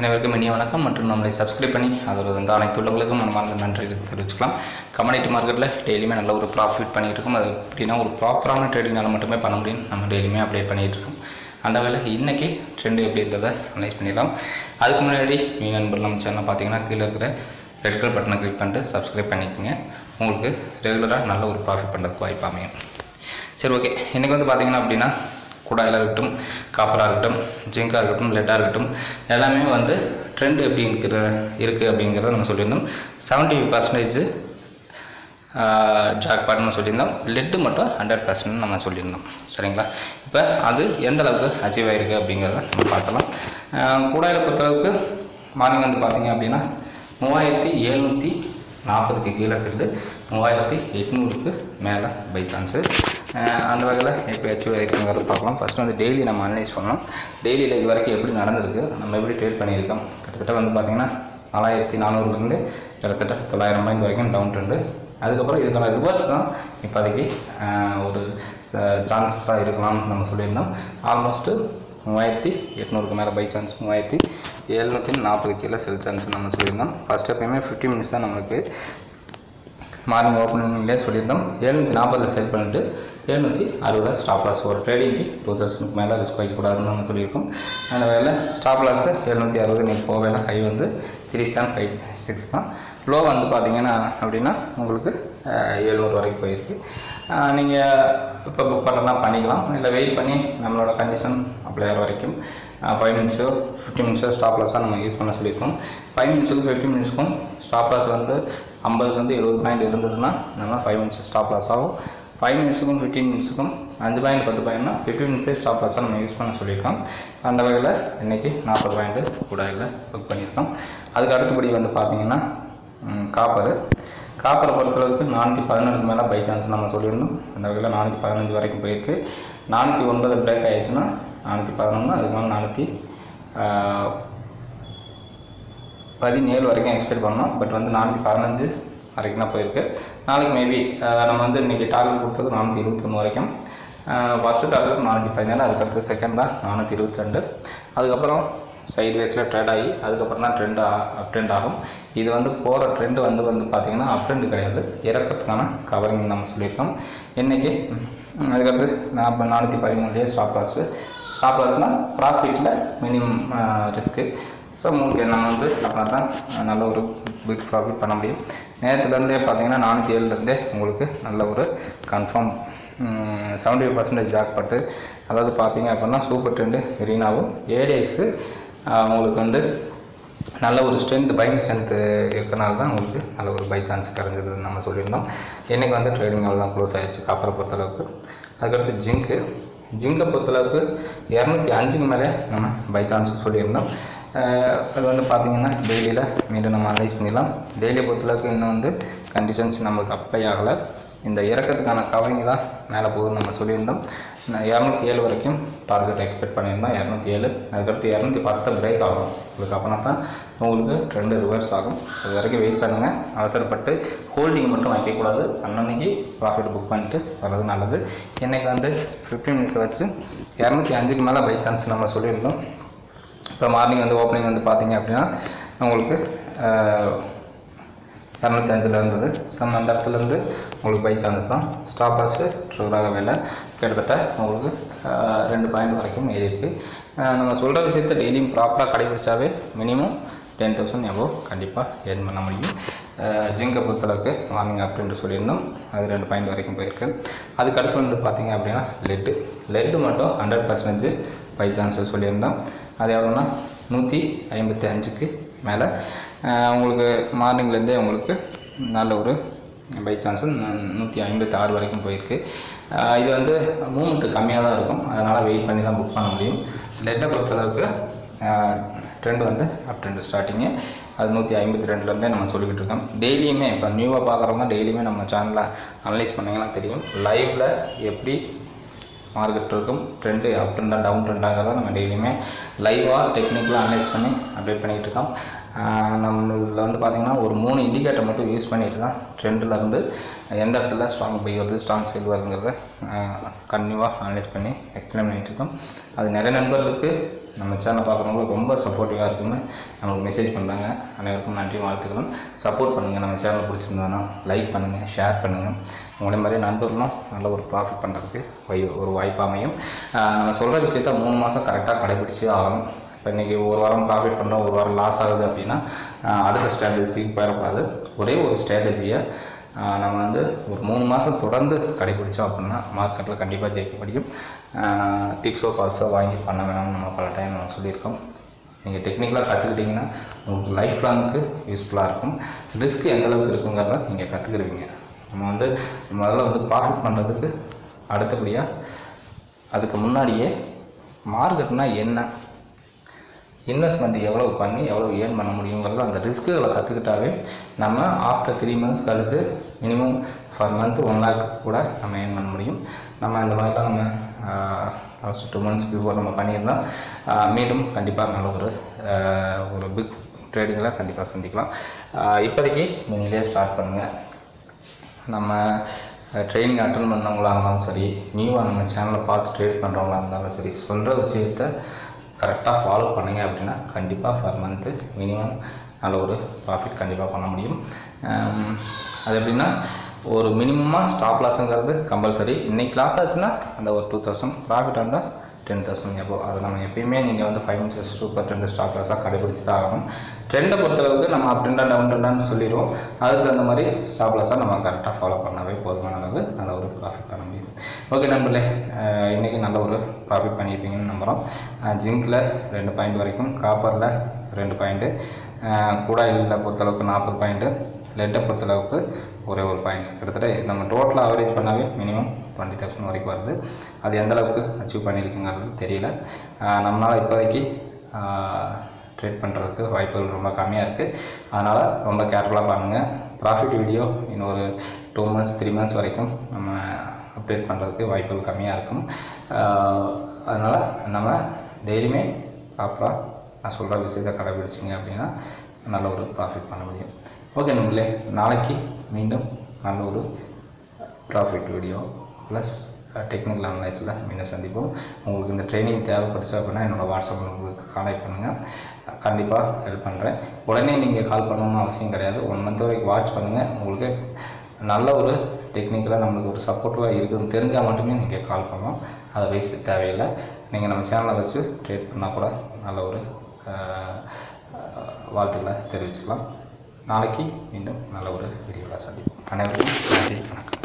அனைவருக்கும் இனிய வணக்கம் மற்றும் நம்மளை சப்ஸ்கிரைப் பண்ணி அதோட வந்து அனைத்து உள்ளவங்களுக்கும் மனமார்ந்த நன்றி தெரிவிச்சுக்கலாம் கமடிட்டி மார்க்கெட்டில் டெய்லியுமே நல்ல ஒரு ப்ராஃபிட் பண்ணிகிட்டு இருக்கோம் அது எப்படின்னா ஒரு ப்ராப்பரான ட்ரேடிங்னால மட்டுமே பண்ண முடியும் நம்ம டெய்லியுமே அப்டேட் பண்ணிகிட்டு இருக்கோம் அந்த வேலை இன்றைக்கி ட்ரெண்டு எப்படி இருந்ததை அனலைஸ் பண்ணிடலாம் அதுக்கு முன்னாடி நீ நண்பர் நம்ம சேனல் பார்த்தீங்கன்னா கீழே இருக்கிற ரெட் கலர் பட்டனை கிளிக் பண்ணிட்டு சப்ஸ்கிரைப் பண்ணிக்கோங்க உங்களுக்கு ரெகுலராக நல்ல ஒரு ப்ராஃபிட் பண்ணுறதுக்கு வாய்ப்பு அமையும் சரி ஓகே இன்றைக்கி வந்து பார்த்தீங்கன்னா அப்படின்னா குடாயில் இருக்கட்டும் காப்பராக இருக்கட்டும் ஜிங்காக இருக்கட்டும் லெட்டாக இருக்கட்டும் எல்லாமே வந்து ட்ரெண்ட் எப்படி இருக்கிற இருக்குது அப்படிங்கிறத நம்ம சொல்லியிருந்தோம் செவன்ட்டி ஃபைவ் பர்சன்டேஜ் ஜாக் பாட்னு சொல்லியிருந்தோம் லெட்டு மட்டும் ஹண்ட்ரட் பர்சன்ட் நம்ம சொல்லியிருந்தோம் சரிங்களா இப்போ அது எந்த அளவுக்கு அச்சீவ் ஆகிருக்கு அப்படிங்கிறத நம்ம பார்க்கலாம் கூடாயில் பொறுத்தளவுக்கு மார்னிங் வந்து பார்த்தீங்க அப்படின்னா மூவாயிரத்தி எழுநூற்றி நாற்பதுக்கு கீழே செல்லுது மூவாயிரத்தி எட்நூறுக்கு மேலே பை சான்ஸு அந்த வகையில் எப்படி அச்சீவ் ஆகிருக்குங்கிறத பார்க்கலாம் ஃபஸ்ட்டு வந்து டெய்லி நம்ம அனலைஸ் பண்ணோம் டெய்லியில் இது வரைக்கும் எப்படி நடந்திருக்கு நம்ம எப்படி ட்ரேட் பண்ணியிருக்கோம் கிட்டத்தட்ட வந்து பார்த்திங்கன்னா நாலாயிரத்தி நானூறுலேருந்து கிட்டத்தட்ட தொள்ளாயிரம் பாயிண்ட் வரைக்கும் டவுன் ட்ரெண்டு அதுக்கப்புறம் இதுக்கான ரிவர்ஸ் தான் இப்போதைக்கு ஆஹ், ஒரு சான்சஸாக இருக்கலாம்னு நம்ம சொல்லியிருந்தோம் ஆல்மோஸ்ட்டு மூவாயிரத்தி எட்நூறுக்கு மேலே பை சான்ஸ் மூவாயிரத்தி எழுநூற்றி நாற்பது கீழே செல் சான்ஸ் நம்ம சொல்லியிருந்தோம் ஃபஸ்ட் எப்பயுமே ஃபிஃப்டி மினிட்ஸ் தான் நம்மளுக்கு மார்னிங் ஓப்பனிங்லேயே சொல்லியிருந்தோம் எழுநூற்றி நாற்பதில் செல் பண்ணிட்டு எழுநூற்றி அறுபது ஸ்டாப் லாஸ் ஒரு ட்ரேடிங்க்கு டூ தௌசண்ட்க்கு மேலே ரிஸ்க் வைக்கக்கூடாதுன்னு நம்ம சொல்லியிருக்கோம் அந்த வேலை ஸ்டாப் லாஸ் எழுநூற்றி அறுபது நீங்கள் போவேல ஹை வந்து த்ரீ செவன் ஃபைவ் சிக்ஸ் தான் லோ வந்து பார்த்தீங்கன்னா அப்படின்னா உங்களுக்கு எழுநூறு வரைக்கும் போயிருக்கு நீங்கள் இப்போ புக் பண்ணலாம் பண்ணிக்கலாம் இல்லை வெயிட் பண்ணி நம்மளோட கண்டிஷன் அப்ளை ஆகிற வரைக்கும் ஃபைவ் மினிட்ஸோ ஃபிஃப்டி மினிட்ஸோ ஸ்டாப் லாஸாக நம்ம யூஸ் பண்ண சொல்லியிருக்கோம் ஃபைவ் மினிட்ஸுக்கும் ஃபிஃப்டி மினிட்ஸ்க்கும் ஸ்டாப் லாஸ் வந்து ஐம்பதுலேருந்து எழுபது பாயிண்ட் இருந்ததுன்னா நம்ம ஃபைவ் மினிட்ஸ் ஸ்டாப் லாஸ் ஆகும் ஃபைவ் மினிட்ஸுக்கும் ஃபிஃப்டீன் மினிட்ஸுக்கும் அஞ்சு பாயிண்ட் பத்து பாயிண்ட்னா ஃபிஃப்டி மினிட்ஸே ஸ்டாப் லாஸாக நம்ம யூஸ் பண்ண சொல்லியிருக்கோம் அந்த வகையில் இன்றைக்கி நாற்பது பாயிண்ட்டு கூட இல்லை புக் பண்ணியிருக்கோம் அதுக்கு அடுத்தபடி வந்து பார்த்தீங்கன்னா காப்பரு காப்பரை பொறுத்தளவுக்கு நானூற்றி பதினொன்றுக்கு மேலே பை சான்ஸ் நம்ம சொல்லியிருந்தோம் அந்த வகையில் நானூற்றி பதினஞ்சு வரைக்கும் போயிருக்கு நானூற்றி ஒன்பது பிரேக் ஆயிடுச்சுன்னா நானூற்றி பதினொன்று அதுக்கு மேலே நானூற்றி பதினேழு வரைக்கும் எக்ஸ்பெக்ட் பண்ணோம் பட் வந்து நானூற்றி பதினஞ்சு வரைக்கும் தான் போயிருக்கு நாளைக்கு மேபி நம்ம வந்து இன்றைக்கி டார்கெட் கொடுத்தது நானூற்றி இருபத்தொன்று வரைக்கும் ஃபஸ்ட்டு டார்கெட் நானூற்றி பதினேழு அதுக்கடுத்து செகண்ட் தான் நானூற்றி இருபத்தி ரெண்டு அதுக்கப்புறம் சைட் வேஸில் ட்ரேட் ஆகி அதுக்கப்புறம் தான் ட்ரெண்ட் அப் ட்ரெண்ட் ஆகும் இது வந்து போகிற ட்ரெண்டு வந்து வந்து பார்த்திங்கன்னா அப் ட்ரெண்டு கிடையாது இறக்கத்துக்கான கவரிங் நம்ம சொல்லியிருக்கோம் இன்றைக்கி அதுக்கடுத்து நான் இப்போ நானூற்றி பதிமூணுலேயே ஸ்டாப் லாஸு ஸ்டாப் லாஸ்னால் ப்ராஃபிட்டில் மினிமம் ரிஸ்க்கு ஸோ உங்களுக்கு நம்ம வந்து அப்படின்னா தான் நல்ல ஒரு பிக் ப்ராஃபிட் பண்ண முடியும் நேரத்துலேருந்தே பார்த்தீங்கன்னா நானூற்றி ஏழுலேருந்தே உங்களுக்கு நல்ல ஒரு confirm seventy five percentage jackpot அதாவது பார்த்தீங்க அப்படின்னா சூப்பர் ட்ரெண்டு ரீனாவும் ஏடிஎக்ஸு உங்களுக்கு வந்து நல்ல ஒரு ஸ்ட்ரென்த் பையிங் ஸ்ட்ரென்த்து இருக்கனால தான் உங்களுக்கு நல்ல ஒரு பை சான்ஸ் கிடைஞ்சதுன்னு நம்ம சொல்லியிருந்தோம் இன்றைக்கி வந்து ட்ரேடிங் அவ்வளோ தான் க்ளோஸ் ஆயிடுச்சு காப்பரை பொறுத்தளவுக்கு அதுக்கடுத்து ஜிங்க்கு ஜிங்கை பொறுத்தளவுக்கு இரநூத்தி அஞ்சுக்கு மேலே நம்ம பை சான்ஸ் சொல்லியிருந்தோம் அஹ் அது வந்து பார்த்திங்கன்னா டெய்லியில் மீண்டும் நம்ம அனலைஸ் பண்ணிடலாம் டெய்லியை பொறுத்தளவுக்கு இன்னும் வந்து கண்டிஷன்ஸ் நமக்கு அப்ளை ஆகலை இந்த இறக்கத்துக்கான கவரிங் தான் மேலே போகுதுன்னு நம்ம சொல்லியிருந்தோம் நான் இரநூத்தி ஏழு வரைக்கும் டார்கெட் எக்ஸ்பெக்ட் பண்ணியிருந்தோம் இரநூத்தி ஏழு அதுக்கடுத்து இரநூத்தி பத்து பிரேக் ஆகும் உங்களுக்கு அப்போனா தான் உங்களுக்கு ட்ரெண்டு ரிவர்ஸ் ஆகும் அது வரைக்கும் வெயிட் பண்ணுங்கள் அவசரப்பட்டு ஹோல்டிங் மட்டும் வைக்கக்கூடாது அன்னன்னைக்கு ப்ராஃபிட் புக் பண்ணிட்டு வர்றது நல்லது இன்றைக்கி வந்து ஃபிஃப்டீன் மினிட்ஸ் வச்சு இரநூத்தி அஞ்சுக்கு மேலே பை சான்ஸ் நம்ம சொல்லியிருந்தோம் இப்போ மார்னிங் வந்து ஓப்பனிங் வந்து பார்த்தீங்க அப்படின்னா உங்களுக்கு இரநூத்தி அஞ்சில் இருந்தது சம் அந்த இடத்துலேருந்து உங்களுக்கு பை சான்ஸ் தான் ஸ்டாப் லாஸு ட்ரிவராக வேலை கிட்டத்தட்ட உங்களுக்கு அஹ், ரெண்டு பாயிண்ட் வரைக்கும் ஏறி இருக்கு அஹ், நம்ம சொல்கிற விஷயத்த டெய்லியும் ப்ராப்பராக கடைபிடிச்சாவே மினிமம் டென் தௌசண்ட் எவ்வளோ கண்டிப்பாக ஏர்ன் பண்ண முடியும் ஜிங்கை பொறுத்தளவுக்கு மார்னிங் அப்படின்ட்டு சொல்லியிருந்தோம் அது ரெண்டு பாயிண்ட் வரைக்கும் போயிருக்கு அதுக்கு அடுத்து வந்து பார்த்தீங்க அப்படின்னா லெட்டு லெட்டு மட்டும் ஹண்ட்ரட் பர்சன்டேஜ் பை சான்ஸஸ் சொல்லியிருந்தோம் அது எவ்வளோன்னா நூற்றி ஐம்பத்தி அஞ்சுக்கு மேலே உங்களுக்கு மார்னிங்லேருந்தே உங்களுக்கு நல்ல ஒரு பை சான்ஸு நூற்றி ஐம்பத்தி ஆறு வரைக்கும் போயிருக்கு அஹ் இது வந்து மூமெண்ட்டு கம்மியாக தான் இருக்கும் அதனால் வெயிட் பண்ணி தான் புக் பண்ண முடியும் லெட்டை பொறுத்தளவுக்கு ட்ரெண்ட் வந்து அப் ட்ரெண்ட் ஸ்டார்டிங்கு அது நூற்றி ஐம்பத்தி ரெண்டுலேருந்தே நம்ம சொல்லிக்கிட்டு இருக்கோம் டெய்லியுமே இப்போ நியூவாக பார்க்குறவங்க டெய்லியுமே நம்ம சேனலில் அனலைஸ் பண்ணிங்கன்னா தெரியும் லைவில் எப்படி மார்க்கெட் இருக்கும் ட்ரெண்டு அப் ட்ரெண்டாக டவுன் ட்ரெண்டாகிறத நம்ம டெய்லியுமே லைவாக டெக்னிக்கலாக அனலைஸ் பண்ணி அப்டேட் பண்ணிகிட்டு இருக்கோம் ஆஹ் நம்ம இதில் வந்து பார்த்திங்கன்னா ஒரு மூணு இண்டிகேட்டர் மட்டும் யூஸ் பண்ணிட்டு தான் ட்ரெண்டில் இருந்து எந்த இடத்துல ஸ்ட்ராங் பை வருது ஸ்ட்ராங் செல் வருதுங்கிறத கன்டினியூவாக அனலைஸ் பண்ணி எக்ஸ்பிளைன் பண்ணிகிட்டு இருக்கோம் அது நிறைய நண்பர்களுக்கு நம்ம சேனல் பார்க்குறவங்களுக்கு ரொம்ப சப்போர்ட்டிவாக இருக்குன்னு நம்மளுக்கு மெசேஜ் பண்ணுறாங்க அனைவருக்கும் நன்றி வாழ்த்துக்களும் சப்போர்ட் பண்ணுங்கள் நம்ம சேனல் பிடிச்சிருந்தானா லைக் பண்ணுங்கள் ஷேர் பண்ணுங்கள் உங்களை மாதிரி நண்பர்களும் நல்ல ஒரு ப்ராஃபிட் பண்ணுறதுக்கு வை ஒரு வாய்ப்பு அமையும் ஆஹ் நம்ம சொல்கிற விஷயத்த மூணு மாதம் கரெக்டாக கடைபிடிச்சே ஆகணும் இப்போ இன்றைக்கி ஒரு வாரம் ப்ராஃபிட் பண்ணுறோம் ஒரு வாரம் லாஸ் ஆகுது அப்படின்னா ஆஹ் அடுத்த ஸ்ட்ராட்டஜிக்கு போயிடக்கூடாது ஒரே ஒரு ஸ்ட்ராட்டஜியை நம்ம வந்து ஒரு மூணு மாதம் தொடர்ந்து கடைபிடிச்சோம் அப்படின்னா மார்க்கெட்டில் கண்டிப்பாக ஜெயிக்க முடியும் டிப்ஸோ கால்ஸோ வாங்கி பண்ண வேணாம்னு நம்ம பல டைம் நம்ம சொல்லியிருக்கோம் நீங்கள் டெக்னிக்கலாக கற்றுக்கிட்டிங்கன்னா உங்களுக்கு லைஃப் லாங்க்கு யூஸ்ஃபுல்லாக இருக்கும் ரிஸ்க் எந்த அளவுக்கு இருக்குங்கிறத நீங்கள் கற்றுக்குருவீங்க நம்ம வந்து முதல்ல வந்து ப்ராஃபிட் பண்ணுறதுக்கு அடுத்தபடியாக அதுக்கு முன்னாடியே மார்க்கெட்னா என்ன இன்வெஸ்ட்மெண்ட் எவ்வளோ பண்ணி எவ்வளோ ஏர்ன் பண்ண முடியுங்கிறது அந்த ரிஸ்க்குகளை கற்றுக்கிட்டாவே நம்ம ஆஃப்டர் த்ரீ மந்த்ஸ் கழிச்சு minimum per month one lakh கூட நம்ம ஏர்ன் பண்ண முடியும் நம்ம இந்த மாதிரிலாம் நம்ம லாஸ்ட் டூ மந்த்ஸ் பிஃபோர் நம்ம பண்ணியிருந்தோம் ஆஹ் மீண்டும் கண்டிப்பாக நல்ல ஒரு ஆஹ் ஒரு பிக் ட்ரேடிங்கில் கண்டிப்பாக சந்திக்கலாம் ஆஹ் இப்போதைக்கு நீங்களே ஸ்டார்ட் பண்ணுங்கள் நம்ம ட்ரைனிங் அட்டன் பண்ணவங்களா இருந்தாலும் சரி நியூவாக நம்ம சேனலை பார்த்து ட்ரேட் பண்ணுறவங்களா இருந்தாலும் சரி சொல்கிற விஷயத்த கரெக்டாக ஃபாலோ பண்ணீங்க அப்படின்னா கண்டிப்பாக ஃபர் மந்த்து மினிமம் நல்ல ஒரு ப்ராஃபிட் கண்டிப்பாக பண்ண முடியும் ஆம், அது எப்படின்னா ஒரு மினிமமாக ஸ்டாப் லாஸுங்கிறது கம்பல்சரி இன்னைக்கு லாஸ் ஆச்சுன்னா அந்த ஒரு டூ தௌசண்ட் ப்ராஃபிட் வந்தால் டென் தௌசண்ட் எப்போ அது நம்ம எப்பயுமே நீங்கள் வந்து five minutes super trend stop லாஸாக கடைபிடிச்சு தான் ஆகணும் ட்ரெண்டை பொறுத்தளவுக்கு நம்ம அப் ட்ரெண்டாக டவுன் ட்ரெண்டான்னு சொல்லிடுவோம் அதுக்கு தகுந்த மாதிரி ஸ்டாப் லாஸாக நம்ம கரெக்டாக ஃபாலோ பண்ணாவே போதுமான அளவு நல்ல ஒரு ப்ராஃபிட் பண்ண முடியும் ஓகே நண்பர்களே அஹ் இன்னைக்கு நல்ல ஒரு ப்ராஃபிட் பண்ணியிருப்பீங்கன்னு நம்புகிறோம் ஜிங்க்கில் ரெண்டு பாயிண்ட் வரைக்கும் காப்பரில் ரெண்டு பாயிண்ட்டு கூடாயில் பொறுத்தளவுக்கு நாற்பது பாயிண்ட்டு லெட்டை பொறுத்தளவுக்கு ஒரே ஒரு பாயிண்ட் கிட்டத்தட்ட நம்ம டோட்டலாக ஆவரேஜ் பண்ணாவே மினிமம் டுவெண்ட்டி தௌசண்ட் வரைக்கும் வருது அது எந்த அளவுக்கு அச்சீவ் பண்ணியிருக்குங்கிறது தெரியல நம்மளால் இப்போதைக்கு ட்ரேட் பண்ணுறதுக்கு வாய்ப்புகள் ரொம்ப கம்மியாக இருக்குது அதனால் ரொம்ப கேர்ஃபுல்லாக பண்ணுங்கள் ப்ராஃபிட் வீடியோ இன்னொரு டூ மந்த்ஸ் த்ரீ மந்த்ஸ் வரைக்கும் நம்ம அப்டேட் பண்ணுறதுக்கு வாய்ப்புகள் கம்மியாக இருக்கும் அதனால் நம்ம டெய்லியுமே ப்ராப்பராக நான் சொல்கிற விஷயத்தை கடைபிடிச்சிங்க அப்படின்னா நல்ல ஒரு ப்ராஃபிட் பண்ண முடியும் ஓகே நம்மளே நாளைக்கு மீண்டும் நல்ல ஒரு ப்ராஃபிட் வீடியோ ப்ளஸ் டெக்னிக்கல் அனலைஸில் மீண்டும் சந்திப்போம் உங்களுக்கு இந்த ட்ரைனிங் தேவைப்படுச்சு அப்படின்னா என்னோடய வாட்ஸ்அப்பில் உங்களுக்கு கான்டாக்ட் பண்ணுங்கள் கண்டிப்பாக ஹெல்ப் பண்ணுறேன் உடனே நீங்கள் கால் பண்ணணும்னு அவசியம் கிடையாது ஒன் மந்த் வரைக்கும் வாட்ச் பண்ணுங்கள் உங்களுக்கு நல்ல ஒரு டெக்னிக்கலாக நம்மளுக்கு ஒரு சப்போர்ட்டிவாக இருக்குதுன்னு தெரிஞ்சால் மட்டுமே நீங்கள் கால் பண்ணலாம் அதை வயசு தேவையில்லை நீங்கள் நம்ம சேனலை வச்சு ட்ரேட் பண்ணால் கூட நல்ல ஒரு ஆஹ், ஆஹ், வாழ்த்துக்களை தெரிவிச்சுக்கலாம் நாளைக்கு மீண்டும் நல்ல ஒரு வீடியோவில் சந்திப்போம் அனைவருக்கும் நன்றி வணக்கம்